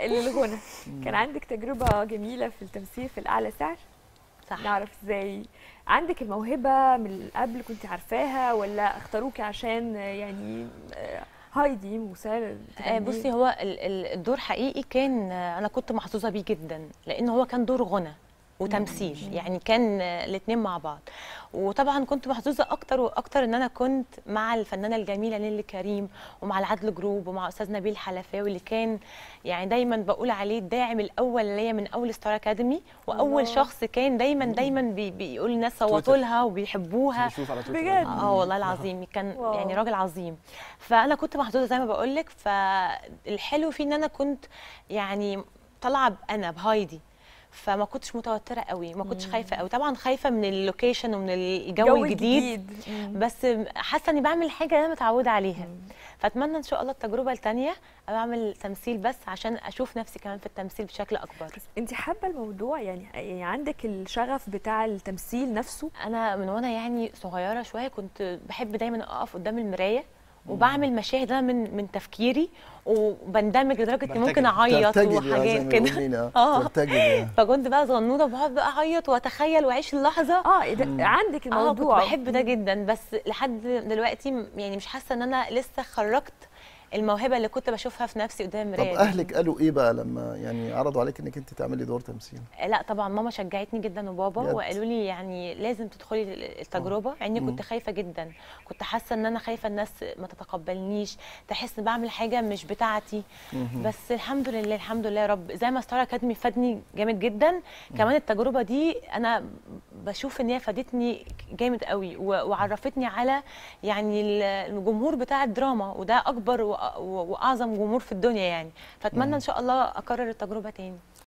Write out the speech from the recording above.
للغنى كان عندك تجربه جميله في التمثيل في الاعلى سعر صح نعرف ازاي عندك الموهبه من قبل كنت عارفاها ولا اختاروكي عشان يعني آه، هايدي مسال آه، بصي هو ال- ال- الدور حقيقي كان آه، انا كنت محظوظه بيه جدا لان هو كان دور غنى وتمثيل يعني كان الاثنين مع بعض وطبعا كنت محظوظه اكتر واكتر ان انا كنت مع الفنانه الجميله نيلي كريم ومع العدل جروب ومع استاذ نبيل حلفاوي اللي كان يعني دايما بقول عليه الداعم الاول ليا من اول ستار اكاديمي واول الله. شخص كان دايما دايما بي بيقول الناس صوتوا تويتر. لها وبيحبوها بشوف على تويتر بجد؟ اه والله العظيم كان واو. يعني راجل عظيم فانا كنت محظوظه زي ما بقول لك فالحلو فيه ان انا كنت يعني طالعه انا بهايدي فما كنتش متوتره قوي ما كنتش خايفه قوي طبعا خايفه من اللوكيشن ومن الجو الجديد مم. بس حاسه اني بعمل حاجه انا متعوده عليها فاتمنى ان شاء الله التجربه الثانيه اعمل تمثيل بس عشان اشوف نفسي كمان في التمثيل بشكل اكبر انت حابه الموضوع يعني يعني عندك الشغف بتاع التمثيل نفسه انا من وانا يعني صغيره شويه كنت بحب دايما اقف قدام المرايه وبعمل مشاهد انا من من تفكيري وبندمج لدرجه اني ممكن اعيط ترتجل يعني زي وحاجات ما كده بيقولوا لنا. آه. ترتجل يعني. فكنت بقى صغنونه وبقعد بقى اعيط واتخيل واعيش اللحظه اه إيه ده عندك اه الموضوع كنت بحب ده جدا بس لحد دلوقتي م- يعني مش حاسه ان انا لسه خرجت الموهبه اللي كنت بشوفها في نفسي قدام طب المرايه دي. اهلك قالوا ايه بقى لما يعني عرضوا عليك انك انت تعملي دور تمثيل لا طبعا ماما شجعتني جدا وبابا بجد؟ وقالوا لي يعني لازم تدخلي التجربه يعني كنت خايفه جدا كنت حاسه ان انا خايفه الناس ما تتقبلنيش تحس ان بعمل حاجه مش بتاعتي بس الحمد لله الحمد لله يا رب زي ما ستار اكاديمي فادني جامد جدا كمان التجربه دي انا بشوف ان هي فادتني جامد قوي و- وعرفتني على يعني ال- الجمهور بتاع الدراما وده اكبر وأ- واعظم جمهور في الدنيا يعني فاتمنى ان شاء الله اكرر التجربه تاني